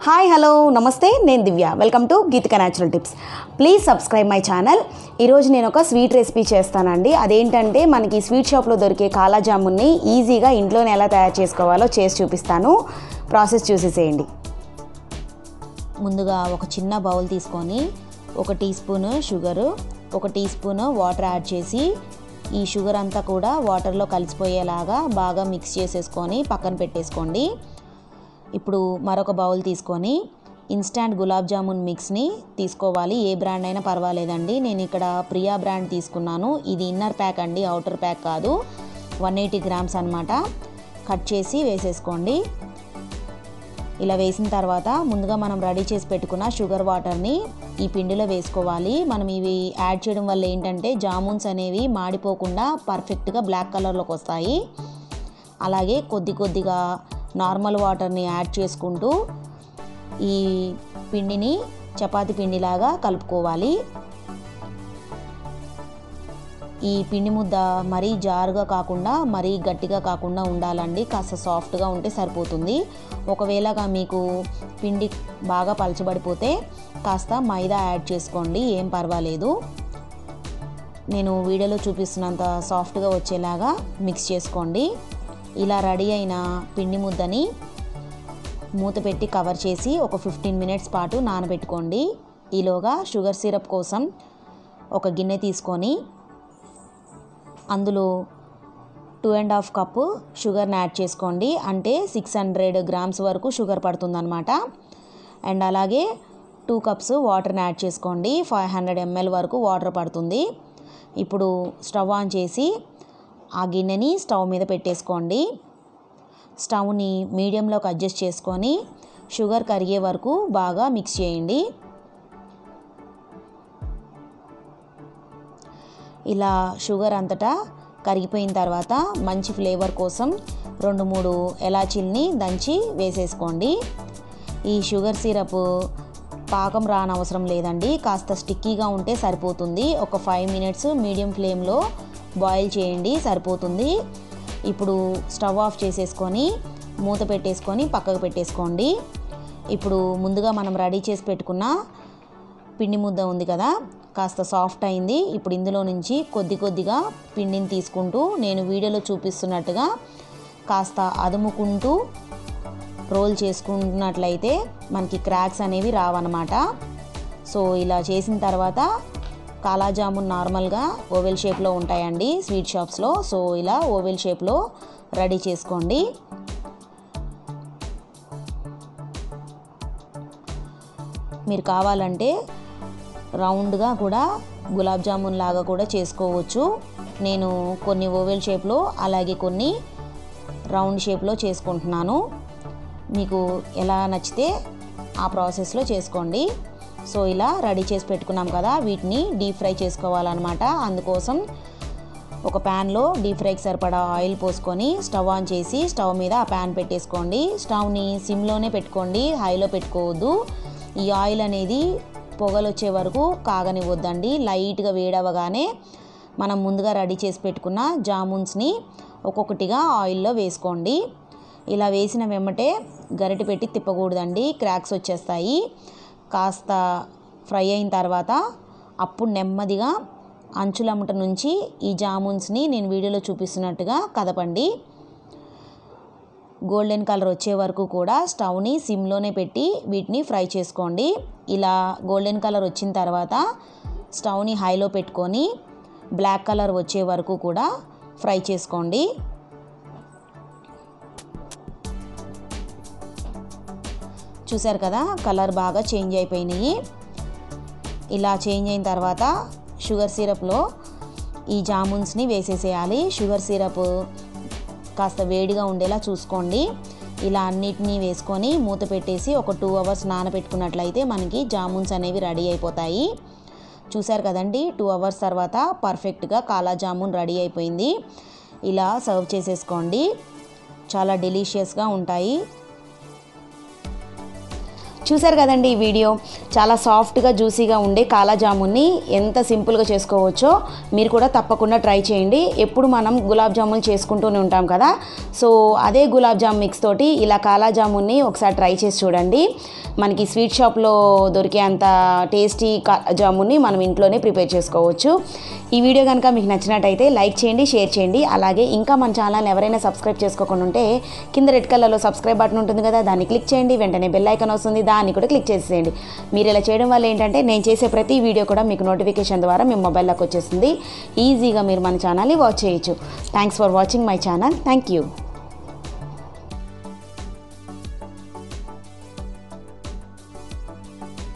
hi hello namaste నేను Divya welcome to Geethika natural tips please subscribe my channel ఈరోజు నేను ఒక స్వీట్ రెసిపీ చేస్తానండి అదేంటంటే మనకి స్వీట్ షాప్లో దొరికే కాలా జామున్ని ఈజీగా ఇంట్లోనే ఎలా తయారు చేసుకోవాలో చేసి చూపిస్తాను ప్రాసెస్ చూసేసేయండి ముందుగా ఒక చిన్న బౌల్ తీసుకొని ఒక టీ స్పూన్ షుగరు ఒక టీ స్పూన్ వాటర్ యాడ్ చేసి ఈ షుగర్ అంతా కూడా వాటర్లో కలిసిపోయేలాగా బాగా మిక్స్ చేసేసుకొని పక్కన పెట్టేసుకోండి ఇప్పుడు మరొక బౌల్ తీసుకొని ఇన్స్టాంట్ గులాబ్ జామున్ మిక్స్ని తీసుకోవాలి ఏ బ్రాండ్ అయినా పర్వాలేదండి నేను ఇక్కడ ప్రియా బ్రాండ్ తీసుకున్నాను ఇది ఇన్నర్ ప్యాక్ అండి అవుటర్ ప్యాక్ కాదు వన్ ఎయిటీ గ్రామ్స్ అనమాట కట్ చేసి వేసేసుకోండి ఇలా వేసిన తర్వాత ముందుగా మనం రెడీ చేసి పెట్టుకున్న షుగర్ వాటర్ని ఈ పిండిలో వేసుకోవాలి మనం ఇవి యాడ్ చేయడం వల్ల ఏంటంటే జామున్స్ అనేవి మాడిపోకుండా పర్ఫెక్ట్గా బ్లాక్ కలర్లోకి వస్తాయి అలాగే కొద్ది కొద్దిగా నార్మల్ వాటర్ని యాడ్ చేసుకుంటూ ఈ పిండిని చపాతి పిండిలాగా కలుపుకోవాలి ఈ పిండి ముద్ద మరీ జారుగా కాకుండా మరీ గట్టిగా కాకుండా ఉండాలండి కాస్త సాఫ్ట్గా ఉంటే సరిపోతుంది ఒకవేళగా మీకు పిండి బాగా పలచబడిపోతే కాస్త మైదా యాడ్ చేసుకోండి ఏం పర్వాలేదు నేను వీడియోలో చూపిస్తున్నంత సాఫ్ట్గా వచ్చేలాగా మిక్స్ చేసుకోండి ఇలా రెడీ అయిన పిండి ముద్దని మూత పెట్టి కవర్ చేసి ఒక ఫిఫ్టీన్ మినిట్స్ పాటు నానబెట్టుకోండి ఈలోగా షుగర్ సిరప్ కోసం ఒక గిన్నె తీసుకొని అందులో టూ అండ్ హాఫ్ కప్పు షుగర్ని యాడ్ చేసుకోండి అంటే సిక్స్ హండ్రెడ్ గ్రామ్స్ వరకు షుగర్ పడుతుందన్నమాట అండ్ అలాగే టూ కప్స్ వాటర్ని యాడ్ చేసుకోండి ఫైవ్ హండ్రెడ్ ఎంఎల్ వరకు వాటర్ పడుతుంది ఇప్పుడు స్టవ్ ఆన్ చేసి ఆ గిన్నెని స్టవ్ మీద పెట్టేసుకోండి స్టవ్ని మీడియంలోకి అడ్జస్ట్ చేసుకొని షుగర్ కరిగే వరకు బాగా మిక్స్ చేయండి ఇలా షుగర్ అంతటా కరిగిపోయిన తర్వాత మంచి ఫ్లేవర్ కోసం రెండు మూడు ఎలాచీల్ని దంచి వేసేసుకోండి ఈ షుగర్ సిరప్ పాకం రానవసరం లేదండి కాస్త స్టిక్కీగా ఉంటే సరిపోతుంది ఒక ఫైవ్ మినిట్స్ మీడియం ఫ్లేమ్లో బాయిల్ చేయండి సరిపోతుంది ఇప్పుడు స్టవ్ ఆఫ్ చేసేసుకొని మూత పెట్టేసుకొని పక్కకు పెట్టేసుకోండి ఇప్పుడు ముందుగా మనం రెడీ చేసి పెట్టుకున్న పిండి ముద్ద ఉంది కదా కాస్త సాఫ్ట్ అయింది ఇప్పుడు ఇందులో నుంచి కొద్ది కొద్దిగా పిండిని తీసుకుంటూ నేను వీడియోలో చూపిస్తున్నట్టుగా కాస్త అదుముకుంటూ రోల్ చేసుకున్నట్లయితే మనకి క్రాక్స్ అనేవి రావన్నమాట సో ఇలా చేసిన తర్వాత కాలాజామున్ నార్మల్గా ఓవెల్ షేప్లో ఉంటాయండి స్వీట్ షాప్స్లో సో ఇలా ఓవెల్ షేప్లో రెడీ చేసుకోండి మీరు కావాలంటే రౌండ్గా కూడా గులాబ్ జామున్ లాగా కూడా చేసుకోవచ్చు నేను కొన్ని ఓవెల్ షేప్లో అలాగే కొన్ని రౌండ్ షేప్లో చేసుకుంటున్నాను మీకు ఎలా నచ్చితే ఆ ప్రాసెస్లో చేసుకోండి సో ఇలా రెడీ చేసి పెట్టుకున్నాం కదా వీటిని డీప్ ఫ్రై చేసుకోవాలన్నమాట అందుకోసం ఒక ప్యాన్లో డీప్ ఫ్రైకి సరిపడా ఆయిల్ పోసుకొని స్టవ్ ఆన్ చేసి స్టవ్ మీద ఆ ప్యాన్ పెట్టేసుకోండి స్టవ్ని సిమ్లోనే పెట్టుకోండి హైలో పెట్టుకోవద్దు ఈ ఆయిల్ అనేది పొగలు వచ్చే వరకు కాగనివ్వద్దండి లైట్గా వేడవగానే మనం ముందుగా రెడీ చేసి పెట్టుకున్న జామున్స్ని ఒక్కొక్కటిగా ఆయిల్లో వేసుకోండి ఇలా వేసిన వెమ్మటే గరిటె పెట్టి తిప్పకూడదండి క్రాక్స్ వచ్చేస్తాయి కాస్త ఫ్రై అయిన తర్వాత అప్పుడు నెమ్మదిగా అంచులమ్మట నుంచి ఈ జామున్స్ని నేను వీడియోలో చూపిస్తున్నట్టుగా కదపండి గోల్డెన్ కలర్ వచ్చే వరకు కూడా స్టవ్ని సిమ్లోనే పెట్టి వీటిని ఫ్రై చేసుకోండి ఇలా గోల్డెన్ కలర్ వచ్చిన తర్వాత స్టవ్ని హైలో పెట్టుకొని బ్లాక్ కలర్ వచ్చే వరకు కూడా ఫ్రై చేసుకోండి చూసారు కదా కలర్ బాగా చేంజ్ అయిపోయినాయి ఇలా చేంజ్ అయిన తర్వాత షుగర్ సిరప్లో ఈ జామున్స్ని వేసేసేయాలి షుగర్ సిరప్ కాస్త వేడిగా ఉండేలా చూసుకోండి ఇలా అన్నిటినీ వేసుకొని మూత పెట్టేసి ఒక టూ అవర్స్ నానబెట్టుకున్నట్లయితే మనకి జామున్స్ అనేవి రెడీ అయిపోతాయి చూసారు కదండి టూ అవర్స్ తర్వాత పర్ఫెక్ట్గా కాలా జామున్ రెడీ అయిపోయింది ఇలా సర్వ్ చేసేసుకోండి చాలా డెలీషియస్గా ఉంటాయి చూసారు కదండి ఈ వీడియో చాలా సాఫ్ట్గా జ్యూసీగా ఉండే కాలా జామున్ని ఎంత సింపుల్గా చేసుకోవచ్చో మీరు కూడా తప్పకుండా ట్రై చేయండి ఎప్పుడు మనం గులాబ్ జామున్ చేసుకుంటూనే ఉంటాం కదా సో అదే గులాబ్ జామ్ మిక్స్ తోటి ఇలా కాలా జామున్ని ఒకసారి ట్రై చేసి చూడండి మనకి స్వీట్ షాప్లో దొరికే అంత టేస్టీ కా జామున్ని మనం ఇంట్లోనే ప్రిపేర్ చేసుకోవచ్చు ఈ వీడియో కనుక మీకు నచ్చినట్టయితే లైక్ చేయండి షేర్ చేయండి అలాగే ఇంకా మన ఛానల్ ఎవరైనా సబ్స్క్రైబ్ చేసుకోకుండా ఉంటే కింద రెడ్ కలర్లో సబ్స్క్రైబ్ బటన్ ఉంటుంది కదా దాన్ని క్లిక్ చేయండి వెంటనే బెల్ ఐకాన్ వస్తుంది దాన్ని కూడా క్లిక్ చేసేయండి మీరు ఇలా చేయడం వల్ల ఏంటంటే నేను చేసే ప్రతి వీడియో కూడా మీకు నోటిఫికేషన్ ద్వారా మీ మొబైల్లోకి వచ్చేస్తుంది ఈజీగా మీరు మన ఛానల్ని వాచ్ చేయొచ్చు thanks for watching my channel thank you